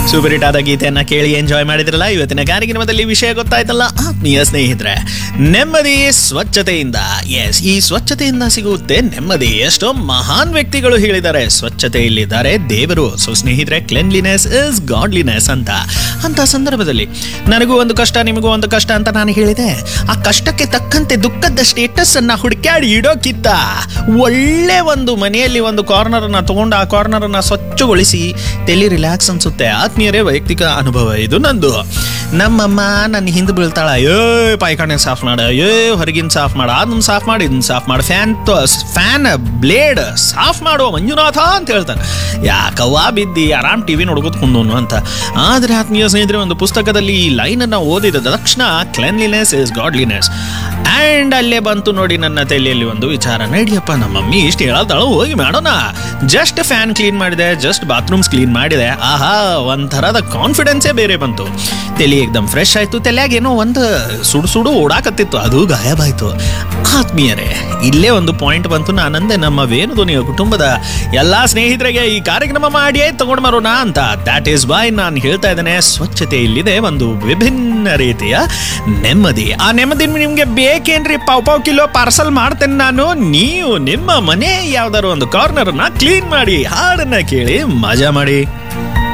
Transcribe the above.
super hit ಆದ ಗೀತೆಯನ್ನ ಕೇಳಿ ಎಂಜಾಯ್ ಮಾಡಿದ್ರಲ್ಲ ಇವತ್ತಿನ ಕಾರ್ಯಕ್ರಮದಲ್ಲಿ ವಿಷಯ ಗೊತ್ತಾಯ್ತಲ್ಲ ಆತ್ಮೀಯ ಸ್ನೇಹಿತರೆ ನೆಮ್ಮದಿ ಸ್ವಚ್ಛತೆಯಿಂದ ಎಸ್ ಈ ಸ್ವಚ್ಛತೆಯಿಂದ ಸಿಗುತ್ತೆ ನೆಮ್ಮದಿ ಎಷ್ಟೋ ಮಹಾನ್ ವ್ಯಕ್ತಿಗಳು ಹೇಳಿದ್ದಾರೆ ಸ್ವಚ್ಛತೆಯಲ್ಲಿದ್ದಾರೆ ದೇವರು ಸೊ ಸ್ನೇಹಿತರೆ ಕ್ಲೆನ್ಲಿನೆಸ್ ಇಸ್ ಗಾಡ್ಲಿನೆಸ್ ಅಂತ ಅಂತ ಸಂದರ್ಭದಲ್ಲಿ ನನಗೂ ಒಂದು ಕಷ್ಟ ನಿಮಗೂ ಒಂದು ಕಷ್ಟ ಅಂತ ನಾನು ಹೇಳಿದೆ ಆ ಕಷ್ಟಕ್ಕೆ ತಕ್ಕಂತೆ ದುಃಖದ ಸ್ಟೇಟಸ್ ಅನ್ನ ಹುಡುಕ್ಯಾಡಿ ಇಡೋಕ್ಕಿಂತ ಒಳ್ಳೆ ಒಂದು ಮನೆಯಲ್ಲಿ ಒಂದು ಕಾರ್ನರ್ ಅನ್ನ ತಗೊಂಡು ಆ ಕಾರ್ನರ್ ಅನ್ನ ಸ್ವಚ್ಛಗೊಳಿಸಿ ತಲೆ ರಿಲ್ಯಾಕ್ಸ್ ಅನ್ಸುತ್ತೆ ಆತ್ಮೀಯರೇ ವೈಯಕ್ತಿಕ ಅನುಭವ ಇದು ನಂದು ನಮ್ಮಮ್ಮ ನನ್ನ ಹಿಂದೆ ಬೀಳ್ತಾಳ ಏ ಪಾಯ್ಖಾನೆ ಸಾಫ್ ಮಾಡ ಏ ಹೊರಗಿನ ಸಾಫ್ ಮಾಡ ಅದನ್ನ ಸಾಫ್ ಮಾಡಿ ಇದನ್ನ ಸಾಫ್ ಮಾಡು ಫ್ಯಾನ್ ಫ್ಯಾನ್ ಬ್ಲೇಡ್ ಸಾಫ್ ಮಾಡು ಮಂಜುನಾಥ ಅಂತ ಹೇಳ್ತಾರೆ ಯಾಕವ್ವ ಬಿದ್ದಿ ಆರಾಮ್ ಟಿವಿ ನೋಡ್ಕೋತ ಕುಂದೋನು ಅಂತ ಆದ್ರೆ ಆತ್ಮೀಯ ಸ್ನೇಹಿತರೆ ಒಂದು ಪುಸ್ತಕದಲ್ಲಿ ಈ ಲೈನ್ ಅನ್ನ ಓದಿದ ತಕ್ಷಣ ಕ್ಲೆನ್ಲಿನೆಸ್ ಇಸ್ ಗಾಡ್ಲಿನೆಸ್ ಆ್ಯಂಡ್ ಅಲ್ಲೇ ಬಂತು ನೋಡಿ ನನ್ನ ತಲೆಯಲ್ಲಿ ಒಂದು ವಿಚಾರ ನಡಿಯಪ್ಪ ನಮ್ಮ ಮಮ್ಮಿ ಇಷ್ಟು ಹೇಳತ್ತಾಳು ಹೋಗಿ ಮಾಡೋಣ ಜಸ್ಟ್ ಫ್ಯಾನ್ ಕ್ಲೀನ್ ಮಾಡಿದೆ ಜಸ್ಟ್ ಬಾತ್ರೂಮ್ಸ್ ಕ್ಲೀನ್ ಮಾಡಿದೆ ಆಹಾ ಒಂಥರದ ಕಾನ್ಫಿಡೆನ್ಸೇ ಬೇರೆ ಬಂತು ತಲೆ ಏಕ್ದಮ್ ಫ್ರೆಶ್ ಆಯ್ತು ತಲೆಯಾಗ ಏನೋ ಒಂದು ಸುಡು ಸುಡು ಓಡಾಕತ್ತಿತ್ತು ಅದು ಗಾಯಬಾಯ್ತು ಆತ್ಮೀಯರೇ ಇಲ್ಲೇ ಒಂದು ಪಾಯಿಂಟ್ ಬಂತು ನಾನಂದೆ ನಮ್ಮ ವೇಣುಧ್ವನಿಯ ಕುಟುಂಬದ ಎಲ್ಲಾ ಸ್ನೇಹಿತರಿಗೆ ಈ ಕಾರ್ಯಕ್ರಮ ಮಾಡಿಯೇ ತಗೊಂಡು ಬರೋಣ ಅಂತ ದ್ಯಾಟ್ ಈಸ್ ವೈ ನಾನು ಹೇಳ್ತಾ ಇದ್ದೇನೆ ಸ್ವಚ್ಛತೆ ಇಲ್ಲಿದೆ ಒಂದು ವಿಭಿನ್ನ ರೀತಿಯ ನೆಮ್ಮದಿ ಆ ನೆಮ್ಮದಿ ನಿಮ್ಗೆ ಬೇಕೇನ್ರಿ ಪಾವ್ ಪಾವ್ ಕಿಲೋ ಪಾರ್ಸಲ್ ಮಾಡ್ತೇನೆ ನಾನು ನೀವು ನಿಮ್ಮ ಮನೆ ಯಾವ್ದಾದ್ರು ಒಂದು ಕಾರ್ನರ್ ನ ಕ್ಲೀನ್ ಮಾಡಿ ಹಾಡನ್ನ ಕೇಳಿ ಮಜಾ ಮಾಡಿ